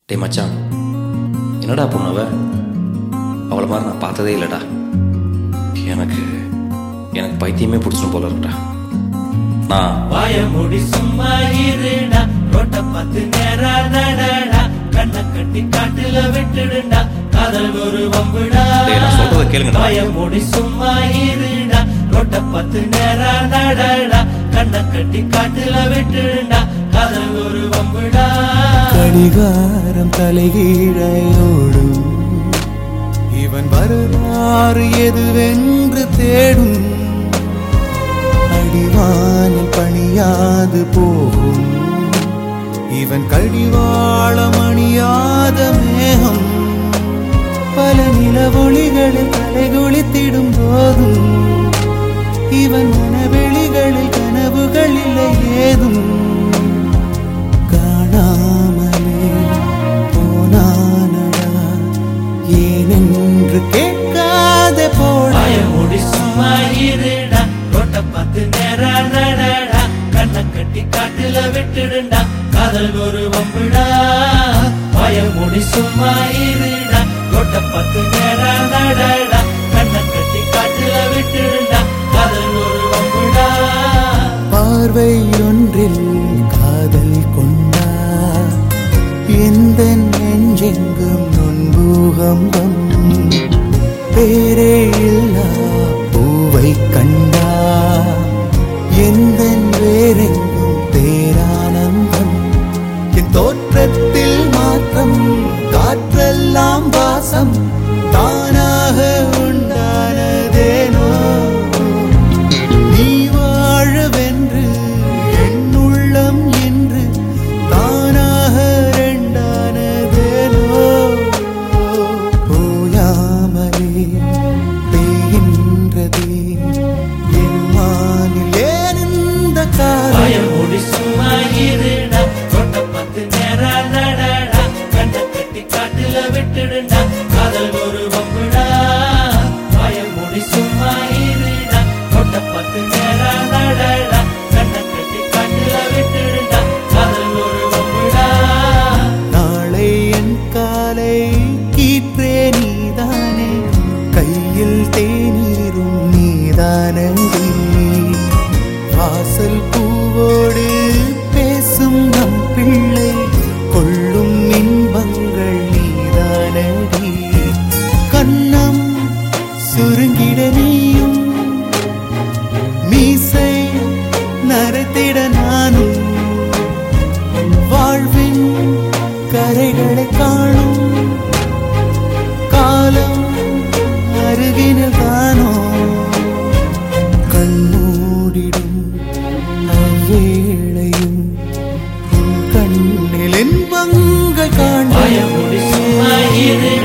டேய் மச்சான் என்னடா பொண்ணு அவ அவளை மாதிரி நான் பார்த்ததே இல்லைடா எனக்கு எனக்கு பைத்தியமே பிடிச்சிடும் போல இருக்குடா நான் வாய மூடி சும்மா இருடா ரோட்ட பார்த்து நேரா நடடா கண்ணை கட்டி காட்டுல விட்டுடுண்டா காதல் ஒரு வம்புடா டேய், நான் சொல்றத கேளுங்கடா. வாய மூடி சும்மா இருடா ரோட்ட பார்த்து நேரா நடடா கண்ணை கட்டி காட்டுல விட்டுடுண்டா காதல் ஒரு வம்புடா கடிகாரம் தலைகீழையோடும் இவன் வரலாறு எதுவென்று தேடும் அடிவானில் பணியாது போகும் இவன் கழிவாளம் அணியாத மேகம் பல நிலவொளிகளில் தலைகுளித்திடும் போதும் இவன் மனவெளிகளில் கனவுகள் இல்லை ஏதும் காணாமலே போனானடா ஏனென்று கேட்காத போட வாய மூடி சும்மா இருடா ரோட்ட பார்த்து நேரா நடடா கண்ணை கட்டி காட்டுல விட்டுடுண்டா காதல் ஒரு வம்புடா வாய மூடி சும்மா இருடா ரோட்ட பார்த்து நேரா நடடா கண்ணை கட்டி காட்டுல விட்டுடுண்டா காதல் ஒரு வம்புடா பார்வை ஒன்றில் காதல் கொண்டா எந்த நெஞ்செங்கும் நொன்பூகம்பம் பேரே இல்லா பூவை கண்டா எந்த வேறெங்கும் பேரானந்தம் என் தோற்றத்தில் மாற்றம் காற்றெல்லாம் வாசம் தானாக உண்டானதேனோ நீ வாழவென்று என் உள்ளம் என்று தானாக ரெண்டானதேனோ ஓயாமலே பெய்கின்றதே என் வானில் ஏன் இந்த வாய காலம் மூடி சும்மா இருடா ரோட்ட பார்த்து நேரா நடடா கண்ணை கட்டி காட்டுல விட்டுடுண்டா காதல் ஒரு வம்புடா வாய மூடி சும்மா இருடா ரோட்ட பார்த்து நேரா நடடா கண்ணை கட்டி காட்டுல விட்டுடுண்டா காதல் ஒரு வம்புடா நாளை என் காலை கீற்றே நீதானே கையில் தேநீரும் நீதானடி வாசல் பூவோடு பேசும் நம் பிள்ளை கொள்ளும் இன்பங்கள் நீதானடி கண்ணம் சுருங்கிட நீயும் மீசை நரைத்திட நானும் வாழ்வின் கரைகளை காணும் காலம் அருகினில் காணோ கண்மூடிடும் அவ்வேளையும் உன் கண்ணில் இன்பங்கள் வாய மூடி சும்மா காண்பேன் இரு